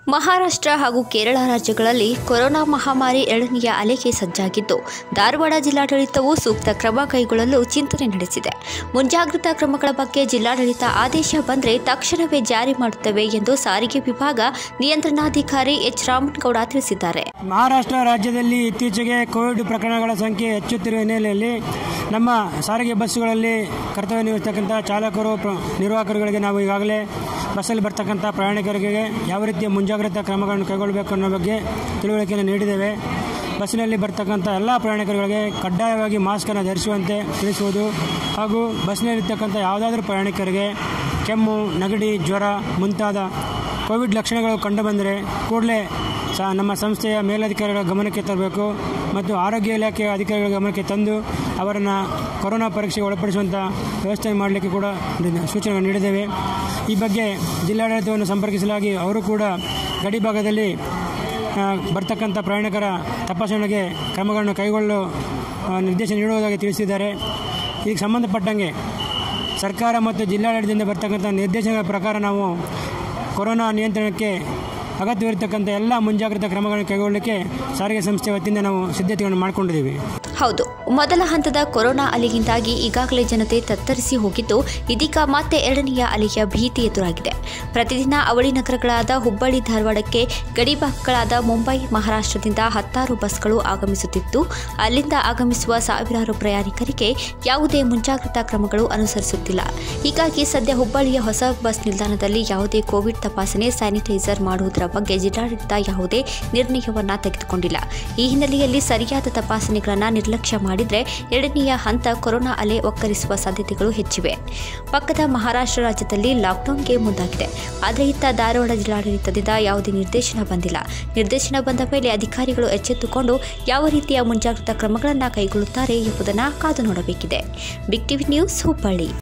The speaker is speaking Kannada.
ಮಹಾರಾಷ್ಟ್ರ ಹಾಗೂ ಕೇರಳ ರಾಜ್ಯಗಳಲ್ಲಿ ಕೊರೋನಾ ಮಹಾಮಾರಿ ಎರಡನೆಯ ಅಲೆಗೆ ಸಜ್ಜಾಗಿದ್ದು ಧಾರವಾಡ ಜಿಲ್ಲಾಡಳಿತವು ಸೂಕ್ತ ಕ್ರಮ ಕೈಗೊಳ್ಳಲು ಚಿಂತನೆ ನಡೆಸಿದೆ ಮುಂಜಾಗ್ರತಾ ಕ್ರಮಗಳ ಬಗ್ಗೆ ಜಿಲ್ಲಾಡಳಿತ ಆದೇಶ ಬಂದರೆ ತಕ್ಷಣವೇ ಜಾರಿ ಮಾಡುತ್ತೇವೆ ಎಂದು ಸಾರಿಗೆ ವಿಭಾಗ ನಿಯಂತ್ರಣಾಧಿಕಾರಿ ಎಚ್ ರಾಮನಗೌಡ ತಿಳಿಸಿದ್ದಾರೆ ಮಹಾರಾಷ್ಟ್ರ ರಾಜ್ಯದಲ್ಲಿ ಇತ್ತೀಚೆಗೆ ಕೋವಿಡ್ ಪ್ರಕರಣಗಳ ಸಂಖ್ಯೆ ಹೆಚ್ಚುತ್ತಿರುವ ಹಿನ್ನೆಲೆಯಲ್ಲಿ ನಮ್ಮ ಸಾರಿಗೆ ಬಸ್ಸುಗಳಲ್ಲಿ ಕರ್ತವ್ಯ ನಿರ್ವಹಿಸ್ತಕ್ಕಂಥ ಚಾಲಕರು ಪ್ರ- ನಿರ್ವಾಹಕರುಗಳಿಗೆ ನಾವು ಈಗಾಗಲೇ ಬಸ್ಸಲ್ಲಿ ಬರ್ತಕ್ಕಂಥ ಪ್ರಯಾಣಿಕರಿಗೆ ಯಾವ ರೀತಿಯ ಮುಂಜಾಗ್ರತಾ ಕ್ರಮಗಳನ್ನು ಕೈಗೊಳ್ಳಬೇಕು ಅನ್ನೋ ಬಗ್ಗೆ ತಿಳುವಳಿಕೆಯನ್ನು ನೀಡಿದ್ದೇವೆ ಬಸ್ಸಿನಲ್ಲಿ ಬರ್ತಕ್ಕಂಥ ಎಲ್ಲ ಪ್ರಯಾಣಿಕರುಗಳಿಗೆ ಕಡ್ಡಾಯವಾಗಿ ಮಾಸ್ಕನ್ನು ಧರಿಸುವಂತೆ ತಿಳಿಸುವುದು ಹಾಗೂ ಬಸ್ಸಿನಲ್ಲಿರ್ತಕ್ಕಂಥ ಯಾವುದಾದ್ರೂ ಪ್ರಯಾಣಿಕರಿಗೆ ಕೆಮ್ಮು ನೆಗಡಿ ಜ್ವರ ಮುಂತಾದ ಕೋವಿಡ್ ಲಕ್ಷಣಗಳು ಕಂಡುಬಂದರೆ ಕೂಡಲೇ ಸ ನಮ್ಮ ಸಂಸ್ಥೆಯ ಮೇಲಧಿಕಾರಿಗಳ ಗಮನಕ್ಕೆ ತರಬೇಕು ಮತ್ತು ಆರೋಗ್ಯ ಇಲಾಖೆಯ ಅಧಿಕಾರಿಗಳ ಗಮನಕ್ಕೆ ತಂದು ಅವರನ್ನು ಕೊರೋನಾ ಪರೀಕ್ಷೆಗೆ ಒಳಪಡಿಸುವಂಥ ವ್ಯವಸ್ಥೆ ಮಾಡಲಿಕ್ಕೆ ಕೂಡ ನಿ- ಸೂಚನೆ ನೀಡಿದ್ದೇವೆ ಈ ಬಗ್ಗೆ ಜಿಲ್ಲಾಡಳಿತವನ್ನು ಸಂಪರ್ಕಿಸಲಾಗಿ ಅವರು ಕೂಡ ಗಡಿ ಭಾಗದಲ್ಲಿ ಆ, ಬರ್ತಕ್ಕಂಥ ಪ್ರಯಾಣಿಕರ ತಪಾಸಣೆಗೆ ಕ್ರಮಗಳನ್ನು ಕೈಗೊಳ್ಳಲು ಆ, ನಿರ್ದೇಶನ ನೀಡುವುದಾಗಿ ತಿಳಿಸಿದ್ದಾರೆ ಇದಕ್ಕೆ ಸಂಬಂಧಪಟ್ಟಂಗೆ ಸರ್ಕಾರ ಮತ್ತು ಜಿಲ್ಲಾಡಳಿತದಿಂದ ಬರ್ತಕ್ಕಂಥ ನಿರ್ದೇಶನಗಳ ಪ್ರಕಾರ ನಾವು ಕೊರೋನಾ ನಿಯಂತ್ರಣಕ್ಕೆ ಅಗತ್ಯವಿರತಕ್ಕಂಥ ಎಲ್ಲ ಮುಂಜಾಗ್ರತಾ ಕ್ರಮಗಳನ್ನು ಕೈಗೊಳ್ಳಲಿಕ್ಕೆ ಸಾರಿಗೆ ಸಂಸ್ಥೆ ವತಿಯಿಂದ ನಾವು ಸಿದ್ಧತೆಗಳನ್ನು ಮಾಡಿಕೊಂಡಿದ್ದೀವಿ ಹೌದು ಮೊದಲ ಹಂತದ ಕೊರೋನಾ ಅಲೆಯಿಂದಾಗಿ ಈಗಾಗಲೇ ಜನತೆ ತತ್ತರಿಸಿ ಹೋಗಿದ್ದು ಇದೀಗ ಮತ್ತೆ ಎರಡನೆಯ ಅಲೆಯ ಭೀತಿ ಎದುರಾಗಿದೆ ಪ್ರತಿದಿನ ಅವಳಿ ನಗರಗಳಾದ ಹುಬ್ಬಳ್ಳಿ ಧಾರವಾಡಕ್ಕೆ ಗಡಿಭಾಗಗಳಾದ ಮುಂಬೈ ಮಹಾರಾಷ್ಟ್ರದಿಂದ ಹತ್ತಾರು ಬಸ್ಗಳು ಆಗಮಿಸುತ್ತಿದ್ದು ಅಲ್ಲಿಂದ ಆಗಮಿಸುವ ಸಾವಿರಾರು ಪ್ರಯಾಣಿಕರಿಗೆ ಯಾವುದೇ ಮುಂಜಾಗ್ರತಾ ಕ್ರಮಗಳು ಅನುಸರಿಸುತ್ತಿಲ್ಲ ಹೀಗಾಗಿ ಸದ್ಯ ಹುಬ್ಬಳ್ಳಿಯ ಹೊಸ ಬಸ್ ನಿಲ್ದಾಣದಲ್ಲಿ ಯಾವುದೇ ಕೋವಿಡ್ ತಪಾಸಣೆ ಸ್ಯಾನಿಟೈಸರ್ ಮಾಡುವುದರ ಬಗ್ಗೆ ಜಿಲ್ಲಾಡಳಿತ ಯಾವುದೇ ನಿರ್ಣಯವನ್ನ ತೆಗೆದುಕೊಂಡಿಲ್ಲ ಈ ಹಿನ್ನೆಲೆಯಲ್ಲಿ ಸರಿಯಾದ ತಪಾಸಣೆಗಳನ್ನು ನಿರ್ಲಕ್ಷ್ಯ ಮಾಡಿದರೆ ಎರಡನೆಯ ಹಂತ ಕೊರೋನಾ ಅಲೆ ಒಕ್ಕರಿಸುವ ಸಾಧ್ಯತೆಗಳು ಹೆಚ್ಚಿವೆ ಪಕ್ಕದ ಮಹಾರಾಷ್ಟ್ರ ರಾಜ್ಯದಲ್ಲಿ ಲಾಕ್ಡೌನ್ಗೆ ಮುಂದಾಗಿದೆ ಆದರೆ ಇತ್ತ ಧಾರವಾಡ ಜಿಲ್ಲಾಡಳಿತದಿಂದ ಯಾವುದೇ ನಿರ್ದೇಶನ ಬಂದಿಲ್ಲ ನಿರ್ದೇಶನ ಬಂದ ಮೇಲೆ ಅಧಿಕಾರಿಗಳು ಎಚ್ಚೆತ್ತುಕೊಂಡು ಯಾವ ರೀತಿಯ ಮುಂಜಾಗ್ರತಾ ಕ್ರಮಗಳನ್ನು ಕೈಗೊಳ್ಳುತ್ತಾರೆ ಎಂಬುದನ್ನು ಕಾದು ನೋಡಬೇಕಿದೆ ಬಿಗ್ ಟಿವಿ ನ್ಯೂಸ್ ಹುಬ್ಬಳ್ಳಿ